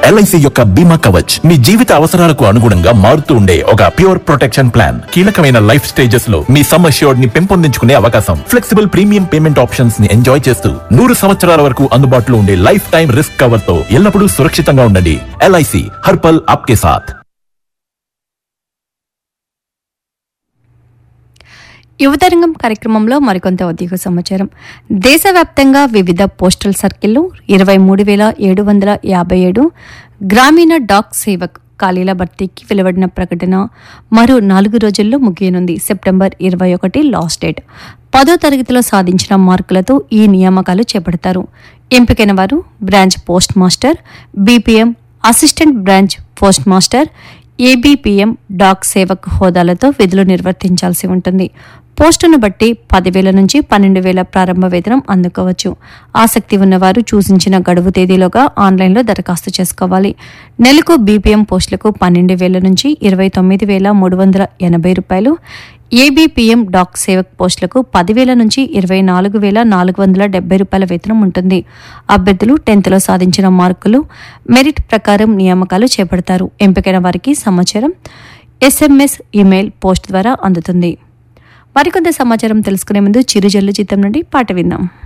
LIC యొక్క బీమా కవచ్ మీ జీవిత అవసరాలకు అనుగుణంగా మారుతూ ఉండే ఒక ప్యూర్ ప్రొటెక్షన్ ప్లాన్ కీలకమైన లైఫ్ స్టేజెస్ లో మీ సమ్ అష్యూర్డ్ ని పెంపొందించుకునే అవకాశం ఫ్లెక్సిబుల్ ప్రీమియం పేమెంట్ ఆప్షన్స్ ని ఎంజాయ్ చేస్తూ నూరు సంవత్సరాల వరకు అందుబాటులో ఉండే లైఫ్ టైం రిస్క్ కవర్ తో ఎల్లప్పుడూ సురక్షితంగా ఉండండి ఎల్ఐసి హర్పల్ ఆప్కే సాథ్ యువతరంగం కార్యక్రమంలో మరికొంత ఉద్యోగ సమాచారం దేశవ్యాప్తంగా వివిధ పోస్టల్ సర్కిళ్లు ఇరవై మూడు వేల ఏడు వందల యాభై ఏడు గ్రామీణ డాక్ సేవక్ ఖాళీల భర్తీకి వెలువడిన ప్రకటన మరో నాలుగు రోజుల్లో ముగియనుంది సెప్టెంబర్ ఇరవై ఒకటి లాస్ట్ డేట్ పదో తరగతిలో సాధించిన మార్కులతో ఈ నియామకాలు చేపడతారు ఎంపికైన వారు branch post master BPM assistant branch post master ABPM Dak Sevak హోదాలతో విధులు నిర్వర్తించాల్సి ఉంటుంది పోస్టును బట్టి పదివేల నుంచి పన్నెండు వేల ప్రారంభ వేతనం అందుకోవచ్చు ఆసక్తి ఉన్నవారు సూచించిన గడువు తేదీలోగా ఆన్లైన్లో దరఖాస్తు చేసుకోవాలి నెలకు బీపీఎం పోస్టులకు పన్నెండు వేల నుంచి ఇరవై తొమ్మిది వేల మూడు వందల ఎనభై రూపాయలు ఏబీపీఎం డాక్ సేవక్ పోస్టులకు పదివేల నుంచి ఇరవై నాలుగు వేల నాలుగు వందల డెబ్బై రూపాయల వేతనం ఉంటుంది అభ్యర్థులు టెన్త్లో సాధించిన మార్కులు మెరిట్ ప్రకారం నియామకాలు చేపడతారు ఎంపికైన వారికి సమాచారం ఎస్ఎంఎస్ ఇమెయిల్ పోస్ట్ ద్వారా అందుతుంది మరికొంత సమాచారం తెలుసుకునే ముందు చిరుజల్లు చిత్తం నుండి పాట విందాం